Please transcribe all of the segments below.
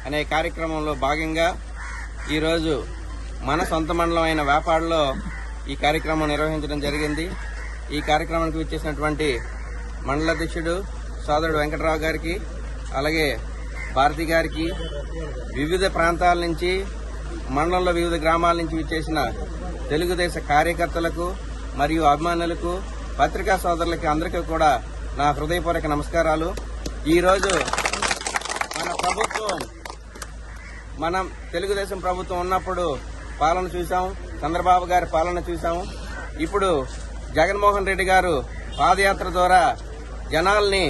అనే కార్యక్రమంలో భాగంగా ఈరోజు మన సొంత మండలం అయిన వేపాడులో ఈ కార్యక్రమం నిర్వహించడం జరిగింది ఈ కార్యక్రమానికి విచ్చేసినటువంటి మండల అధ్యక్షుడు సోదరుడు వెంకటరావు గారికి అలాగే భారతి గారికి వివిధ ప్రాంతాల నుంచి మండలంలో వివిధ గ్రామాల నుంచి విచ్చేసిన తెలుగుదేశ కార్యకర్తలకు మరియు అభిమానులకు పత్రికా సోదరులకి అందరికీ కూడా నా హృదయపూర్వక నమస్కారాలు ఈరోజు మన ప్రభుత్వం మనం తెలుగుదేశం ప్రభుత్వం ఉన్నప్పుడు పాలన చూసాం చంద్రబాబు గారి పాలన చూసాం ఇప్పుడు జగన్మోహన్ రెడ్డి గారు పాదయాత్ర ద్వారా జనాల్ని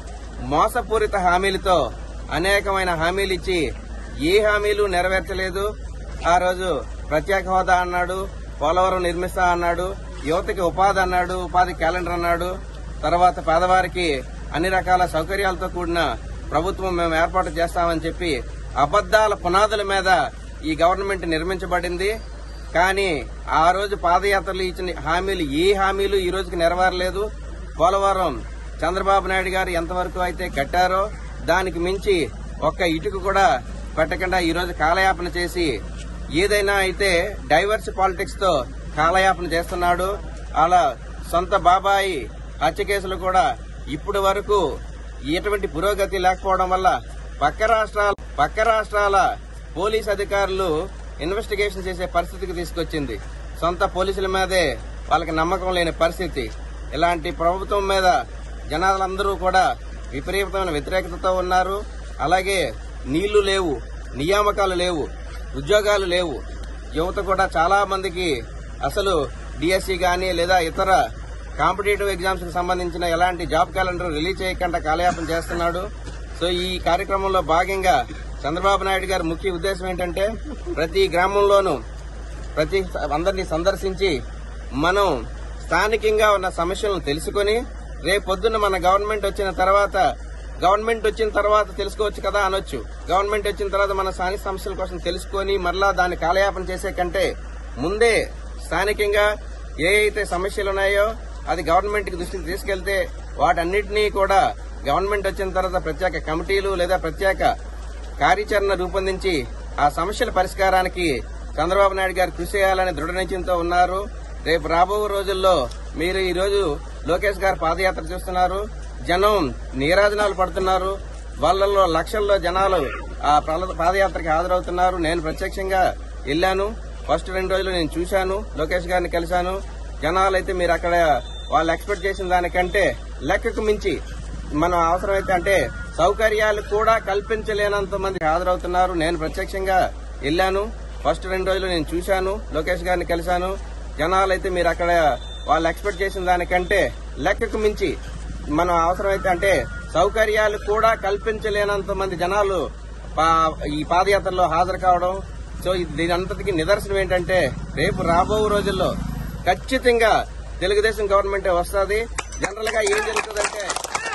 మోసపూరిత హామీలతో అనేకమైన హామీలు ఇచ్చి ఏ హామీలు నెరవేర్చలేదు ఆ రోజు ప్రత్యేక హోదా అన్నాడు పోలవరం నిర్మిస్తా అన్నాడు యువతకి ఉపాధి అన్నాడు ఉపాధి క్యాలెండర్ అన్నాడు తర్వాత పేదవారికి అన్ని రకాల సౌకర్యాలతో కూడిన ప్రభుత్వం మేము ఏర్పాటు చేస్తామని చెప్పి అబద్దాల పునాదుల మీద ఈ గవర్నమెంట్ నిర్మించబడింది కానీ ఆ రోజు పాదయాత్రలు ఇచ్చిన హామీలు ఏ హామీలు ఈ రోజుకి నెరవేరలేదు పోలవరం చంద్రబాబు నాయుడు గారు ఎంతవరకు అయితే కట్టారో దానికి మించి ఒక్క ఇటుక కూడా పెట్టకుండా ఈ రోజు కాలయాపన చేసి ఏదైనా అయితే డైవర్స్ పాలిటిక్స్ తో కాలయాపన చేస్తున్నాడు అలా సొంత బాబాయి హత్య కేసులు కూడా ఇప్పటి వరకు ఎటువంటి పురోగతి లేకపోవడం వల్ల పక్క రాష్ట్రాల పక్క రాష్ట్రాల పోలీస్ అధికారులు ఇన్వెస్టిగేషన్ చేసే పరిస్థితికి తీసుకొచ్చింది సొంత పోలీసుల మీదే వాళ్ళకి నమ్మకం లేని పరిస్థితి ఇలాంటి ప్రభుత్వం మీద జనాలందరూ కూడా విపరీతమైన వ్యతిరేకతతో ఉన్నారు అలాగే నీళ్లు లేవు నియామకాలు లేవు ఉద్యోగాలు లేవు యువత కూడా చాలా మందికి అసలు డిఎస్సి గాని లేదా ఇతర కాంపిటేటివ్ ఎగ్జామ్స్ కి సంబంధించిన ఎలాంటి జాబ్ క్యాలెండర్ రిలీజ్ చేయకుండా కాలయాపన చేస్తున్నాడు సో ఈ కార్యక్రమంలో భాగంగా చంద్రబాబు నాయుడు గారి ముఖ్య ఉద్దేశం ఏంటంటే ప్రతి గ్రామంలోనూ ప్రతి అందరినీ సందర్శించి మనం స్థానికంగా ఉన్న సమస్యలను తెలుసుకొని రేపు పొద్దున్న మన గవర్నమెంట్ వచ్చిన తర్వాత గవర్నమెంట్ వచ్చిన తర్వాత తెలుసుకోవచ్చు కదా అనొచ్చు గవర్నమెంట్ వచ్చిన తర్వాత మన స్థానిక సమస్యల కోసం తెలుసుకొని మరలా దాన్ని కాలయాపన చేసే కంటే ముందే స్థానికంగా ఏ అయితే సమస్యలు ఉన్నాయో అది గవర్నమెంట్ కి దృష్టికి తీసుకెళ్తే వాటన్నిటినీ కూడా గవర్నమెంట్ వచ్చిన తర్వాత ప్రత్యేక కమిటీలు లేదా ప్రత్యేక కార్యాచరణ రూపొందించి ఆ సమస్యల పరిష్కారానికి చంద్రబాబు నాయుడు గారు కృషి చేయాలని దృఢ నిశ్చయంతో ఉన్నారు రేపు రాబో రోజుల్లో మీరు ఈ రోజు లోకేష్ గారు పాదయాత్ర చూస్తున్నారు జనం నీరాజనాలు పడుతున్నారు వాళ్ళల్లో లక్షల్లో జనాలు ఆ ప్రల- పాదయాత్రకి హాజరవుతున్నారు నేను ప్రత్యక్షంగా వెళ్ళాను ఫస్ట్ రెండు రోజులు నేను చూశాను లోకేష్ గారిని కలిశాను జనాలు అయితే మీరు అక్కడ వాళ్ళు ఎక్స్పెక్ట్ చేసిన దానికంటే లెక్కకు మించి మనం అవసరమైతే అంటే సౌకర్యాలు కూడా కల్పించలేనంత మంది హాజరవుతున్నారు నేను ప్రత్యక్షంగా వెళ్ళాను ఫస్ట్ రెండు రోజులు నేను చూశాను లోకేష్ గారిని కలిశాను జనాలు అయితే మీరు అక్కడ వాళ్ళు ఎక్స్పెక్ట్ చేసిన దానికంటే లెక్కకు మించి మనం అవసరమైతే అంటే సౌకర్యాలు కూడా కల్పించలేనంత మంది జనాలు పా- ఈ పాదయాత్రలో హాజరు కావడం సో ఇది- దీని అంతటికి నిదర్శనం ఏంటంటే రేపు రాబో రోజుల్లో ఖచ్చితంగా తెలుగుదేశం గవర్నమెంట్ వస్తుంది జనరల్ గా ఏం జరుగుతుందంటే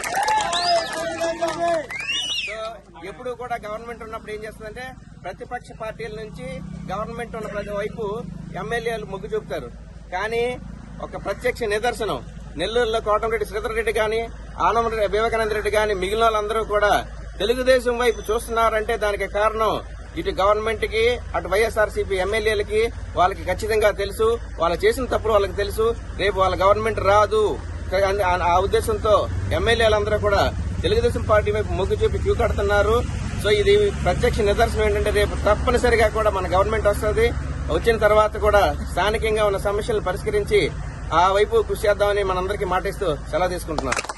సో ఎప్పుడు కూడా గవర్నమెంట్ ఉన్నప్పుడు ఏం చేస్తుందంటే ప్రతిపక్ష పార్టీల నుంచి గవర్నమెంట్ ఉన్న ప్రతి వైపు ఎమ్మెల్యేలు మొగ్గు చూపుతారు కానీ ఒక ప్రత్యక్ష నిదర్శనం నెల్లూరులో కోటంరెడ్డి శ్రీధర్ రెడ్డి గాని ఆనం వివేకానంద రెడ్డి గాని మిగిలిన వాళ్ళందరూ కూడా తెలుగుదేశం వైపు చూస్తున్నారంటే దానికి కారణం ఇటు గవర్నమెంట్ కి అటు వైఎస్ఆర్సీపీ ఎమ్మెల్యేలకి వాళ్ళకి ఖచ్చితంగా తెలుసు వాళ్ళు చేసిన తప్పులు వాళ్ళకి తెలుసు రేపు వాళ్ళ గవర్నమెంట్ రాదు ఆ- ఆ ఉద్దేశంతో ఎమ్మెల్యేలందరూ కూడా తెలుగుదేశం పార్టీ వైపు మొగ్గు చూపి క్యూ కడుతున్నారు సో ఇది ప్రత్యక్ష నిదర్శనం ఏంటంటే రేపు తప్పనిసరిగా కూడా మన గవర్నమెంట్ వస్తుంది వచ్చిన తర్వాత కూడా స్థానికంగా ఉన్న సమస్యలను పరిష్కరించి ఆ వైపు కృషి చేద్దామని మనందరికీ మాటిస్తూ సెలవు తీసుకుంటున్నారు